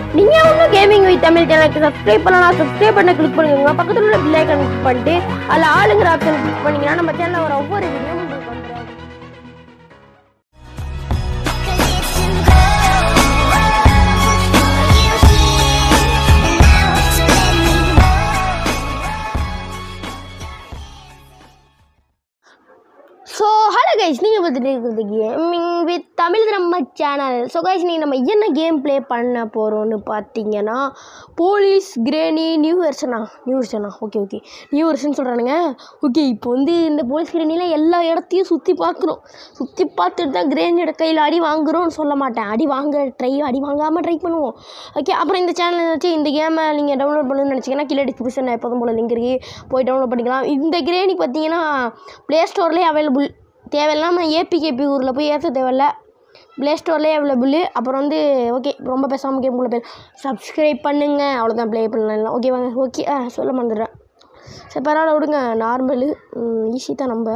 நீங்கள் ஒன்றும் gaming with Tamil சேனலுக்கு சப்ஸ்கிரைப் பண்ணலாம் சப்ஸ்கிரைப் பண்ண கிளிக் பண்ணுங்க பக்கத்தில் உள்ள பில் ஐக்கன் கிளிக் பண்ணிட்டு அதில் ஆளுங்கிற ஆப்ஷன் கிளிக் பண்ணீங்கன்னா நம்ம சேனலில் வர ஒவ்வொரு வீடியோ உங்களுக்கு வந்துடும் ஸோ ஹலோ கைஸ் நீங்கள் பார்த்துட்டு இருக்கிறது கேமிங் வித் தமிழ் நம்ம சேனல் ஸோ கைஸ் நீங்கள் நம்ம என்ன கேம் ப்ளே பண்ண போகிறோம்னு பார்த்தீங்கன்னா போலீஸ் கிரேனி நியூ வெர்ஷனா நியூ வெர்ஷனா ஓகே ஓகே நியூ வெர்ஷன் சொல்கிறானுங்க ஓகே இப்போ வந்து இந்த போலீஸ் கிரேனியில் எல்லா இடத்தையும் சுற்றி பார்க்குறோம் சுற்றி பார்த்துட்டு தான் கிரேனியோட கையில் அடி வாங்குறோம்னு சொல்ல மாட்டேன் அடி வாங்க ட்ரை அடி வாங்காமல் ட்ரை பண்ணுவோம் ஓகே அப்புறம் இந்த சேனல் ஏதாச்சும் இந்த கேமை நீங்கள் டவுன்லோட் பண்ணணும்னு நினச்சிங்கன்னா கீழே டிஸ்கிரிப்ஷன் எப்போதும் போல் லிங்க் இருக்குது போய் டவுன்லோட் பண்ணிக்கலாம் இந்த கிரேனி பார்த்தீங்கன்னா ப்ளே ஸ்டோர்லேயே அவைலபிள் தேவையில்லாமல் ஏபிகேபி ஊரில் போய் ஏற்ற தேவையில்ல ப்ளே ஸ்டோர்லேயே அவைலபிள் அப்புறம் வந்து ஓகே ரொம்ப பேசாமல் கேமுக்குள்ளே போய் சப்ஸ்கிரைப் பண்ணுங்க அவ்வளோதான் ப்ளே பண்ணலாம் ஓகே வாங்க ஓகே ஆ சொல்ல மறந்துடுறேன் சரி பரவாயில்ல விடுங்க நார்மலு ஈஸி தான் நம்ம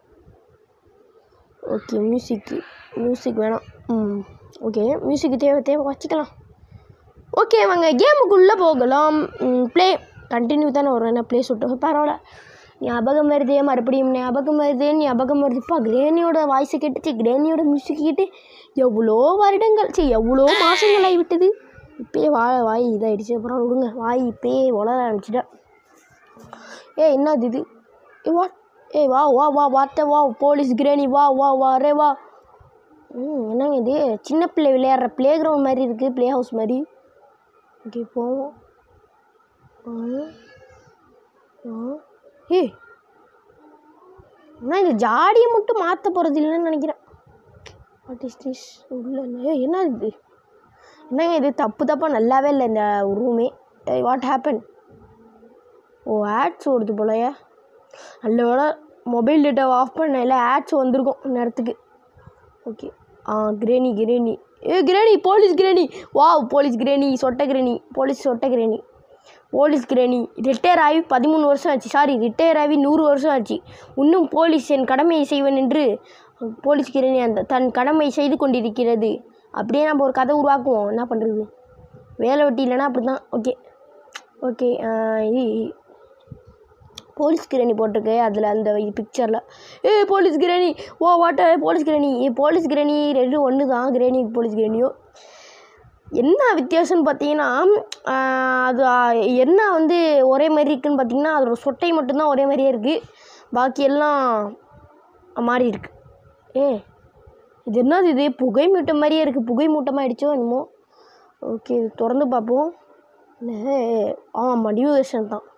ஓகே மியூசிக்கு மியூசிக் வேணாம் ம் ஓகே மியூசிக் தேவை தேவை வச்சுக்கலாம் ஓகே வாங்க கேமுக்குள்ளே போகலாம் ப்ளே கண்டினியூ தானே வரும் என்ன ப்ளே சுட்டு பரவாயில்ல ஞாபகம் வருதே மறுபடியும் ஞாபகம் வருதே ஞாபகம் வருதுப்பா கிரேனியோட வாய்ஸை கேட்டுச்சு கிரேனியோட மியூசிக் கேட்டு எவ்வளோ வருடங்கள் சரி எவ்வளோ மாதங்கள் ஆகிவிட்டது இப்பயே வா வாய் இதாகிடுச்சு அப்புறம் விடுங்க வாய் இப்பயே வளர ஆரம்பிச்சிட்டேன் ஏ என்னது இது ஏ வா ஏ வா வா வா வாத்த வா போலீஸ் கிரேனி வா வா வா அரே வா ம் என்னங்க இது சின்ன பிள்ளை விளையாடுற ப்ளே கிரவுண்ட் மாதிரி இருக்குது ப்ளே ஹவுஸ் மாதிரி ஓகே போவோம் ஆ ஆ ஏய் ஆனால் இந்த ஜாடியை மட்டும் மாற்ற போகிறது இல்லைன்னு நினைக்கிறேன் வாட் இஸ் திஸ் உள்ள ஏ என்ன இது என்னங்க இது தப்பு தப்பாக நல்லாவே இல்லை இந்த ரூமே ஏய் வாட் ஹேப்பன் ஓ ஆட்ஸ் ஓடுது போலயே நல்ல வேலை மொபைல் டேட்டாவை ஆஃப் பண்ண இல்லை ஆட்ஸ் வந்திருக்கும் நேரத்துக்கு ஓகே ஆ கிரேனி கிரேனி ஏ Granny police Granny wow police Granny சொட்ட கிரேனி போலீஸ் சொட்ட கிரேனி போலீஸ் கிரேனி ரிட்டையர் ஆகி பதிமூணு வருஷம் ஆச்சு சாரி ரிட்டையர் ஆகி நூறு வருஷம் ஆச்சு இன்னும் போலீஸ் என் கடமையை செய்வேன் என்று போலீஸ் கிரணி அந்த தன் கடமை செய்து கொண்டிருக்கிறது அப்படியே நம்ம ஒரு கதை உருவாக்குவோம் என்ன பண்ணுறது வேலை வெட்டி இல்லைன்னா அப்படி தான் ஓகே ஓகே இது போலீஸ் கிரணி போட்டிருக்கு அதில் அந்த பிக்சரில் ஏ போலீஸ் கிரணி ஓ வாட்ட போலீஸ் கிரணி ஏ போலீஸ் கிரணி ரெண்டும் ஒன்று தான் கிரணி போலீஸ் கிரணியும் என்ன வித்தியாசம்னு பார்த்தீங்கன்னா ஆஹ் அது ஆஹ் என்ன வந்து ஒரே மாதிரி இருக்குன்னு பார்த்தீங்கன்னா அதோட சொட்டை மட்டும்தான் ஒரே மாதிரியே இருக்குது பாக்கி எல்லாம் மாறி இருக்கு ஏ இது என்னது இது புகை மூட்டை மாதிரியே இருக்குது புகை மூட்டமாக ஆயிடுச்சோ என்னமோ ஓகே இது திறந்து பார்ப்போம் என்ன ஆமாம் நியூ வெர்ஷன் தான்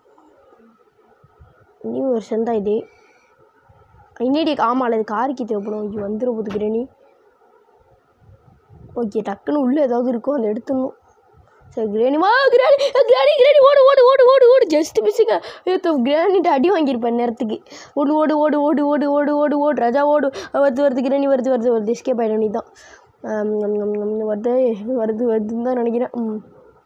நியூ வெர்ஷன் தான் இது இன்னடி ஆமாம் இது காருக்கு தேவைப்படும் ஐயோ வந்துடும் போது கிரணி ஓகே டக்குன்னு உள்ளே ஏதாவது இருக்கோ அதை எடுத்துடணும் சரி கிராணி வா கிராணி கிராணி கிராணி ஓடு ஓடு ஓடு ஓடு ஓடு ஜஸ்ட் மிஸ்ஸுங்க ஏத்தோ கிராணிட்டு அடி வாங்கியிருப்பேன் நேரத்துக்கு ஓடு ஓடு ஓடு ஓடு ஓடு ஓடு ஓடு ஓடு ராஜா ஓடு வருது வருது கிராணி வருது வருது வருது எஸ்கேப் ஆகிடும் நீ தான் வருது வருது வருதுன்னு தான் நினைக்கிறேன் ம்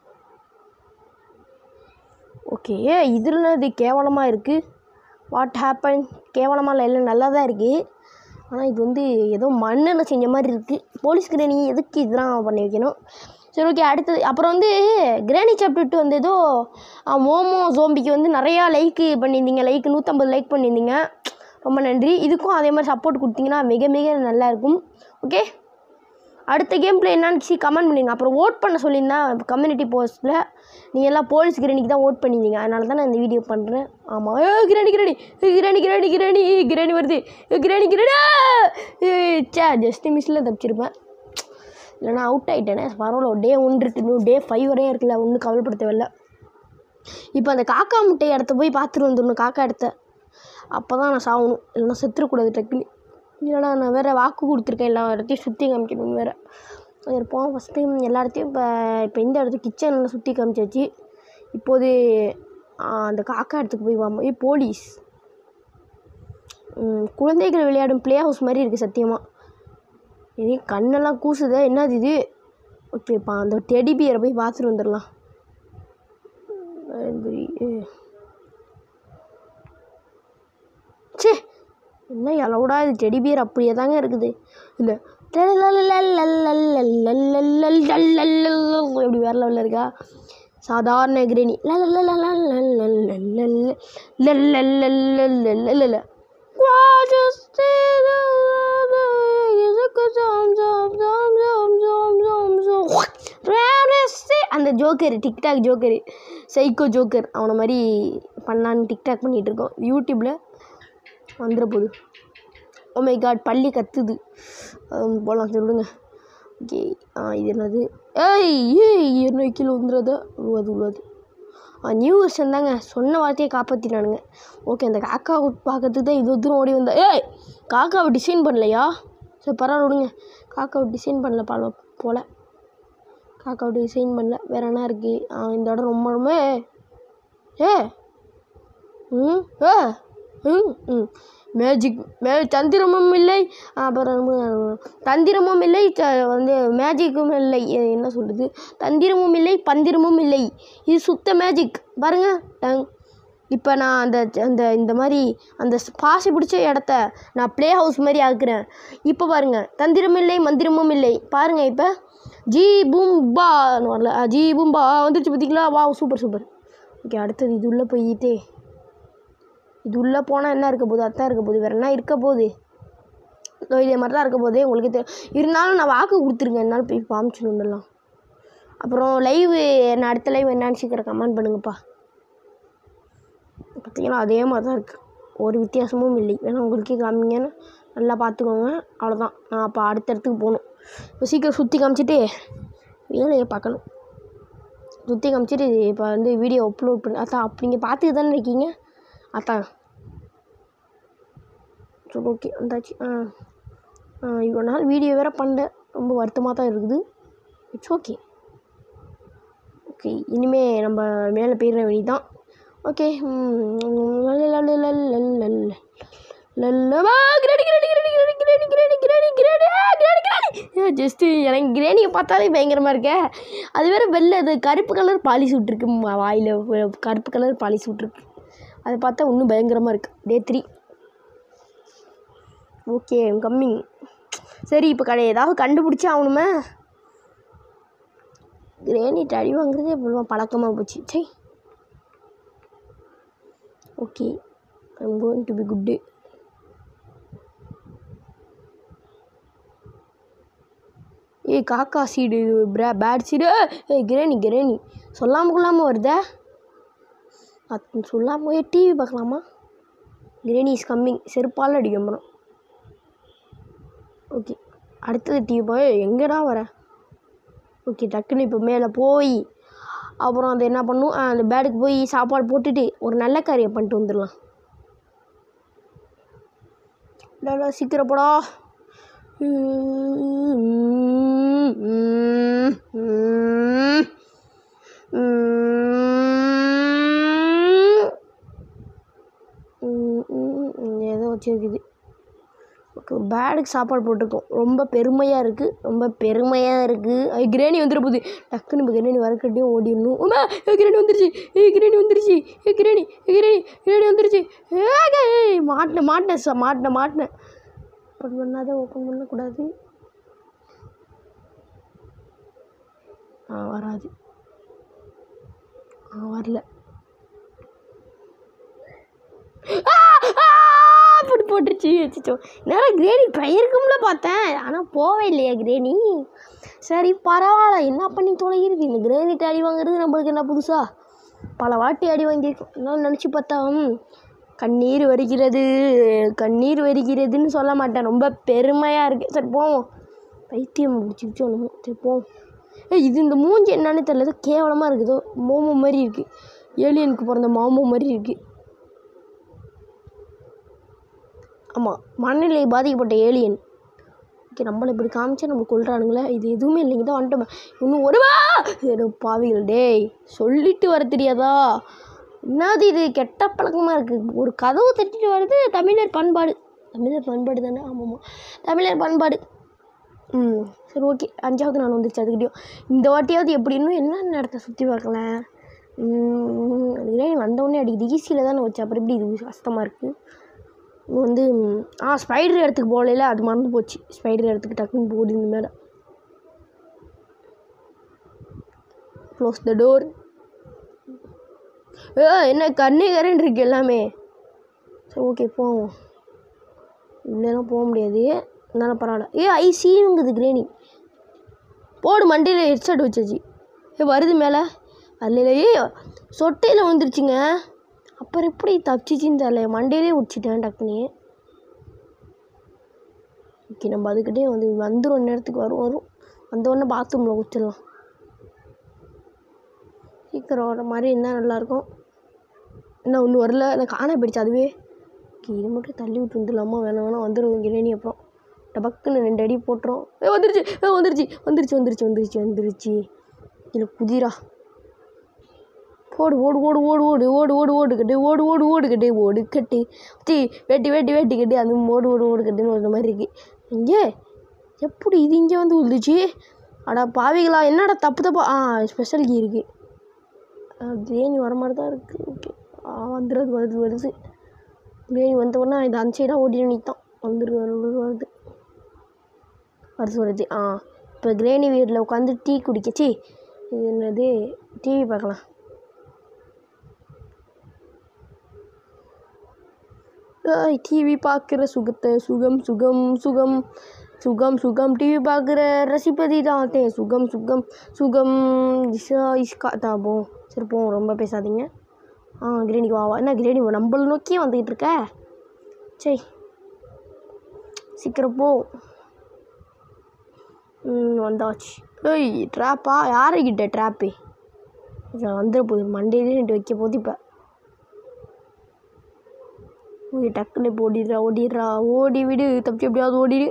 ஓகே இதில் இது கேவலமாக இருக்குது வாட் ஹேப்பன் கேவலமாக இல்லை எல்லாம் நல்லா தான் இருக்குது ஆனால் இது வந்து ஏதோ மண்ணில் செஞ்ச மாதிரி இருக்குது போலீஸ் கிராணி எதுக்கு இதெல்லாம் பண்ணி வைக்கணும் சரி ஓகே அடுத்தது அப்புறம் வந்து கிராணி சாப்டர் டூ வந்து ஏதோ ஆ, மோமோ ஜோம்பிக்கு வந்து நிறையா லைக்கு பண்ணியிருந்தீங்க லைக் நூற்றம்பது லைக் பண்ணியிருந்தீங்க ரொம்ப நன்றி இதுக்கும் அதே மாதிரி சப்போர்ட் கொடுத்தீங்கன்னா மிக மிக நல்லா இருக்கும் ஓகே அடுத்த கேம் பிளே என்னன்னு சி கமெண்ட் பண்ணுங்க அப்புறம் ஓட் பண்ண சொல்லியிருந்தேன் கம்யூனிட்டி போஸ்ட்டில் நீங்கள் எல்லாம் போலீஸ் கிரேணிக்கு தான் ஓட் பண்ணியிருந்தீங்க அதனால தான் நான் இந்த வீடியோ பண்ணுறேன் ஆமாம் ஏ கிரணி கிரணி கிரணி கிரணி கிரணி கிரணி வருது ஏ, கிரணி கிரணி சே ஜஸ்ட் மிஸ்ஸில் தப்பிச்சிருப்பேன் இல்லைனா அவுட் ஆகிட்டேனே பரவாயில்ல டே ஒன்று இருக்கு இன்னும் டே ஃபைவ் வரையும் இருக்குல்ல ஒன்றும் கவலைப்பட தேவையில்ல இப்போ அந்த காக்கா முட்டை இடத்த போய் பார்த்துட்டு வந்துடணும் காக்கா இடத்த அப்போ தான் நான் சாகணும் இல்லைன்னா செத்துறக்கூடாது டக்குன்னு இல்லைனா நான் வேறு வாக்கு கொடுத்துருக்கேன் எல்லா இடத்தையும் சுற்றி காமிக்கணும்னு வேறு அது இருப்போம் ஃபஸ்ட் டைம் எல்லா இடத்தையும் இப்போ இப்போ இந்த இடத்துக்கு கிச்சனில் சுற்றி காமிச்சாச்சு இப்போது ஆ, அந்த காக்கா இடத்துக்கு போய் வாங்க ஏய் போலீஸ் ம், குழந்தைகள் விளையாடும் ப்ளே ஹவுஸ் மாதிரி இருக்குது சத்தியமாக ஏய் கண்ணெல்லாம் கூசுதே என்னது இது ஓகே இப்போ அந்த டெடி பியரை போய் பார்த்துட்டு வந்துடலாம் நன்றி சே என்ன எலவுடா இது டெடி பியர் அப்படியே தாங்க இருக்குது இல்லை எப்படி வேற வேறு லெவலில் இருக்கா சாதாரண கிரேணி அந்த joker TikTok joker psycho joker அவனை மாதிரி பண்ணான்னு டிக்டாக் பண்ணிகிட்டு இருக்கோம் யூடியூப்பில் வந்துட போகுது ஓ மை காட் பள்ளி கத்துது போகலாம் சரி விடுங்க ஓகே ஆ இது என்னது ஏய் ஏய் என்ன கீழே வந்துடாதா உழுவாது உழுவாது ஆ நியூ வருஷன் தாங்க சொன்ன வார்த்தையை காப்பாற்றினானுங்க ஓகே அந்த காக்காவை பார்க்கறதுக்கு தான் இது தூரம் ஓடி வந்தா ஏய் காக்காவை டிசைன் பண்ணலையா சரி பரவாயில்ல விடுங்க காக்காவை டிசைன் பண்ணல பல போல் காக்காவை டிசைன் பண்ணல வேறு என்ன இருக்குது ஆ இந்த இடம் ரொம்ப ரொம்ப ஏ ம் ஏ ம் ம் மேஜிக் மே தந்திரமும் இல்லை அப்புறம் தந்திரமும் இல்லை த வந்து மேஜிக்கும் இல்லை எ- என்ன சொல்கிறது தந்திரமும் இல்லை பந்திரமும் இல்லை இது சுத்த மேஜிக் பாருங்க டங் இப்போ நான் அந்த அந்த இந்த மாதிரி அந்த ஸ்- பாசி பிடிச்ச இடத்த நான் ப்ளே ஹவுஸ் மாதிரி ஆக்குறேன் இப்போ பாருங்க தந்திரம் இல்லை மந்திரமும் இல்லை பாருங்க இப்போ ஜி பூம்பான்னு வரல ஆ, ஜி பூம்பா வந்துருச்சு பார்த்தீங்களா வா சூப்பர் சூப்பர் ஓகே அடுத்தது இது உள்ளே போயிட்டே இது உள்ளே போனால் என்ன இருக்க போகுது அதான் இருக்க போகுது வேறு என்ன இருக்க போகுது இதோ இதே மாதிரி தான் இருக்க போகுது உங்களுக்கு தெ இருந்தாலும் நான் வாக்கு கொடுத்துருங்க என்னால் போய் காமிச்சுட்டு வந்துடலாம் அப்புறம் லைவு என்ன அடுத்த லைவ் என்னன்னு சீக்கிரம் கமெண்ட் பண்ணுங்கப்பா பார்த்தீங்கன்னா அதே மாதிரி தான் இருக்குது ஒரு வித்தியாசமும் இல்லை வேணா உங்களுக்கே காமிங்கன்னு நல்லா பார்த்துக்கோங்க அவ்வளோதான் நான் அப்போ அடுத்த இடத்துக்கு போகணும் இப்போ சீக்கிரம் சுற்றி காமிச்சிட்டு வேலையை பார்க்கணும் சுற்றி காமிச்சிட்டு இப்போ வந்து வீடியோ அப்லோட் பண்ணி அதான் அப்போ நீங்கள் பார்த்துட்டு தானே இருக்கீங்க அதான் சரி ஓகே வந்தாச்சு ஆ ஆ இவ்வளோ நாள் வீடியோ வேறு பண்ணல ரொம்ப வருத்தமாக தான் இருக்குது இட்ஸ் ஓகே ஓகே இனிமே நம்ம மேலே போயிட வேண்டியதான் ஓகே ஜஸ்ட்டு எனக்கு கிரேணியை பார்த்தாலே பயங்கரமாக இருக்கே அது வேறு வெள்ளை அது கருப்பு கலர் பாலிஷ் விட்ருக்கு வாயில் கருப்பு கலர் பாலிஷ் விட்ருக்கு அதை பார்த்தா இன்னும் பயங்கரமாக இருக்குது டே த்ரீ ஓகே கம்மிங் சரி இப்போ கடை ஏதாவது கண்டுபிடிச்சி ஆகணுமே கிரேனிட் அடி வாங்குறதே இவ்வளோ பழக்கமாக போச்சு சை okay I'm going to be good ஏய் காக்கா சீடு பிரா பேட் சீடு ஏய் கிரேணி கிரேணி சொல்லாமல் கொள்ளாமல் வருதே அது சொல்லாமல் போய் டிவி பார்க்கலாமா கிரேணி இஸ் கம்மிங் செருப்பால் அடிக்க போகிறோம் ஓகே அடுத்தது டிவி போய் எங்கடா வர ஓகே டக்குன்னு இப்போ மேலே போய் அப்புறம் அது என்ன பண்ணும் ஆ, அந்த பேடுக்கு போய் சாப்பாடு போட்டுட்டு ஒரு நல்ல காரியம் பண்ணிட்டு வந்துடலாம் டா சீக்கிரம் போடா ஏதோ வச்சிருக்குது ஓகே பேடுக்கு சாப்பாடு போட்டிருக்கோம் ரொம்ப பெருமையாக இருக்குது ரொம்ப பெருமையாக இருக்குது அது கிரேணி வந்துட போகுது டக்குன்னு இப்போ கிரேணி வரக்கட்டியும் ஓடிடணும் உமா ஏ கிரேணி வந்துருச்சு ஏ கிரேணி வந்துருச்சு ஏ கிரேணி ஏ கிரேணி கிரேணி வந்துருச்சு ஏங்க, ஏய் மாட்டினேன் மாட்டினேன் ச மாட்டினேன் மாட்டினேன் ஓப்பன் பண்ணாத ஓப்பன் பண்ணக்கூடாது ஆ வராது ஆ வரல ஆ, ஆ, அப்படி போட்டுருச்சு வச்சுச்சோ நேரம் கிரேணி பெயருக்கும்ல பார்த்தேன் ஆனால் போவே இல்லையா கிரேணி சரி பரவாயில்ல என்ன பண்ணி தொலைகிறது இந்த கிரேனிட் அடி வாங்குறது நம்மளுக்கு என்ன புதுசா பல வாட்டி அடி வாங்கியிருக்கோம் என்னால் நினச்சி பார்த்தா ம், கண்ணீர் வருகிறது கண்ணீர் வருகிறதுன்னு சொல்ல மாட்டேன் ரொம்ப பெருமையாக இருக்குது சரி போவோம் பைத்தியம் பிடிச்சிருச்சு ஒன்று சரி போவோம் ஏய் இது இந்த மூஞ்சி என்னன்னு தெரியல ஏதோ கேவலமாக இருக்குதோ மோமோ மாதிரி இருக்குது ஏலியனுக்கு பிறந்த மாமோ மாதிரி இருக்குது ஆமாம் மனநிலை பாதிக்கப்பட்ட ஏலியன் ஓகே நம்மளை இப்படி காமிச்சா நம்ம கொள்றானுங்களே இது எதுவுமே இல்லைங்க தான் வந்துட்டோமே இன்னும் ஒருவா ஏதோ பாவிகள் டேய் சொல்லிட்டு வர தெரியாதா என்னது இது கெட்ட பழக்கமாக இருக்குது ஒரு கதவு தட்டிட்டு வருது தமிழர் பண்பாடு தமிழர் பண்பாடு தானே ஆமாம்மா தமிழர் பண்பாடு ம் சரி ஓகே அஞ்சாவது நாள் வந்துருச்சு அதுக்கிட்டையும் இந்த வாட்டியாவது எப்படி இன்னும் என்ன இடத்த சுற்றி பார்க்கல அதுக்கிட்டே வந்தவொடனே அடிக்குது ஈஸியில் தானே வச்சு அப்புறம் எப்படி இது கஷ்டமாக இருக்குது இது வந்து ம், ஆ ஸ்பைடர் இடத்துக்கு போகல அது மறந்து போச்சு ஸ்பைடர் இடத்துக்கு டக்குன்னு போடி இந்த மேலே க்ளோஸ் த டோர் ஏ என்ன கண்ணே கரண்ட் இருக்கு எல்லாமே சரி ஓகே போவோம் இல்லைலாம் போக முடியாது இருந்தாலும் பரவாயில்ல ஏ ஐசிங்குது கிரேனி போடு மண்டியில் ஹெட்செட் வச்சாச்சு ஏ வருது மேலே அதில் ஏ சொட்டையில் வந்துருச்சுங்க அப்புறம் எப்படி தப்பிச்சிச்சின்னு தெரியல மண்டையிலே உடிச்சிட்டேன் டக்குனே ஓகே நம்ம அதுக்கிட்டே வந்து வந்துடும் நேரத்துக்கு வரும் வரும் வந்த உடனே பாத்ரூமில் குச்சிடலாம் சீக்கிரம் வர மாதிரி இருந்தால் நல்லாயிருக்கும் என்ன ஒன்று வரல எனக்கு காண போயிடுச்சு அதுவே ஓகே இது மட்டும் தள்ளி விட்டு வந்துடலாமா வேணாம் வேணாம் வந்துடும் கிரேணி அப்புறம் டபக்குன்னு ரெண்டு அடி போட்டுரும் ஏ வந்துருச்சு ஏ வந்துருச்சு வந்துருச்சு வந்துருச்சு வந்துருச்சு வந்துருச்சு இதில் குதிரா போடு ஓடு ஓடு ஓடு ஓடு ஓடு ஓடு ஓடு கட்டு ஓடு ஓடு ஓடு கட்டு ஓடு கட்டு சி வெட்டி வெட்டி வெட்டி கட்டு அது ஓடு ஓடு ஓடு கட்டுன்னு ஒரு மாதிரி இருக்கு இங்கே எப்படி இது இங்கே வந்து விழுந்துச்சு அடா பாவிகளா என்னடா தப்பு தப்பா ஆ ஸ்பெஷல் கீ இருக்குது பிரியாணி வர மாதிரி தான் இருக்குது ஓகே ஆ வந்துடுறது வருது வருது பிரியாணி வந்த உடனே இது அந்த சைடாக ஓடி நிற்தான் வந்துடுது வருது வருது வருது வருது ஆ இப்போ கிரேணி வீட்டில் உட்காந்து டீ குடிக்கச்சி இது என்னது டிவி பார்க்கலாம் ஏய் டிவி பார்க்குற சுகத்தை சுகம் சுகம் சுகம் சுகம் சுகம் டிவி பார்க்குற ரசிப்பதி தான் தே சுகம் சுகம் சுகம் இஷா இஷ்கா தான் போ சரி போ ரொம்ப பேசாதீங்க ஆ கிரேணிக்கு வா வா என்ன கிரேணி நம்மள நோக்கியே வந்துக்கிட்டு இருக்க சரி சீக்கிரம் போ ம் வந்தாச்சு ஏய் ட்ராப்பா யாருக்கிட்ட ட்ராப்பு வந்துட போகுது மண்டேலே ரெண்டு வைக்க போது இப்போ ஓகே டக்குன்னு இப்போ ஓடிடுறா ஓடிடுறா ஓடி விடு தப்பி எப்படியாவது ஓடிடு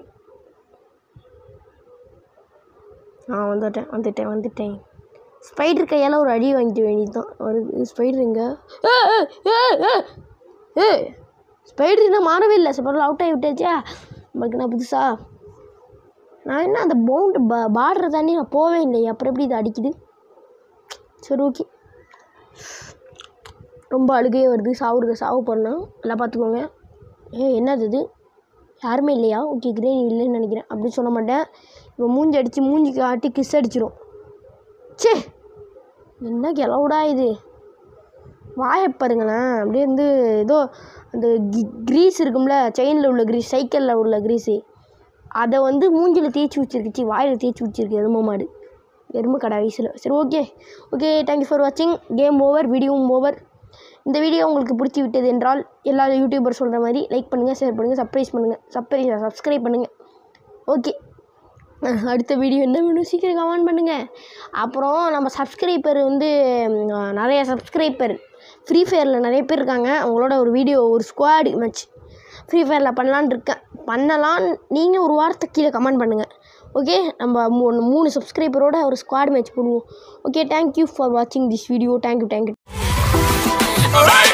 ஆ வந்துட்டேன் வந்துட்டேன் வந்துட்டேன் ஸ்பைடர் கையால் ஒரு அடி வாங்கிக்க வேண்டியது தான் வருது ஸ்பைடர் எங்க ஏ ஏ ஏ ஏ ஸ்பைடர் இன்னும் மாறவே இல்லை ஸ்பைடர் அவுட் ஆகி விட்டாச்சா நமக்கு நான் புதுசா நான் என்ன அந்த பவுண்டு பா பார்டர் தாண்டி நான் போவே இல்லையே அப்புறம் எப்படி இது அடிக்குது சரி ஓகே ரொம்ப அழுகையே வருது சாவுறது சாவு பண்ணோம் எல்லாம் பார்த்துக்கோங்க ஏ என்னது இது யாருமே இல்லையா ஓகே கிரேனி இல்லைன்னு நினைக்கிறேன் அப்படி சொல்ல மாட்டேன் இப்போ மூஞ்சி அடித்து மூஞ்சி காட்டி கிஸ் அடிச்சிரும் சே என்ன கிளவுடா இது வாயை பாருங்களேன் அப்படியே வந்து ஏதோ அந்த க்ரீஸ் இருக்கும்ல செயினில் உள்ள க்ரீஸ் சைக்கிளில் உள்ள க்ரீஸு அதை வந்து மூஞ்சில் தேய்ச்சி வச்சிருக்குச்சு வாயில் தேய்ச்சி வச்சிருக்கு எருமை மாடு எருமை கடை வயசில் சரி ஓகே ஓகே தேங்க்யூ ஃபார் வாட்சிங் கேம் ஓவர் வீடியோவும் ஓவர் இந்த வீடியோ உங்களுக்கு பிடிச்சி விட்டது என்றால் எல்லா யூடியூபர் சொல்கிற மாதிரி லைக் பண்ணுங்கள் ஷேர் பண்ணுங்கள் சப்ரைஸ் பண்ணுங்கள் சப்ரைஸ் சப்ஸ்கிரைப் பண்ணுங்கள் ஓகே அடுத்த வீடியோ என்ன வேணும் சீக்கிரம் கமெண்ட் பண்ணுங்கள் அப்புறம் நம்ம சப்ஸ்கிரைபர் வந்து ம், நிறைய சப்ஸ்கிரைபர் ஃப்ரீ ஃபயரில் நிறைய பேர் இருக்காங்க அவங்களோட ஒரு வீடியோ ஒரு ஸ்குவாடு மேட்ச் ஃப்ரீ ஃபயரில் பண்ணலான்னு இருக்கேன் பண்ணலாம் நீங்கள் ஒரு வாரத்தை கீழே கமெண்ட் பண்ணுங்கள் ஓகே நம்ம மூணு மூணு சப்ஸ்கிரைபரோட ஒரு ஸ்குவாட் மேட்ச் போடுவோம் ஓகே தேங்க்யூ ஃபார் வாட்சிங் this video thank you thank you Alright.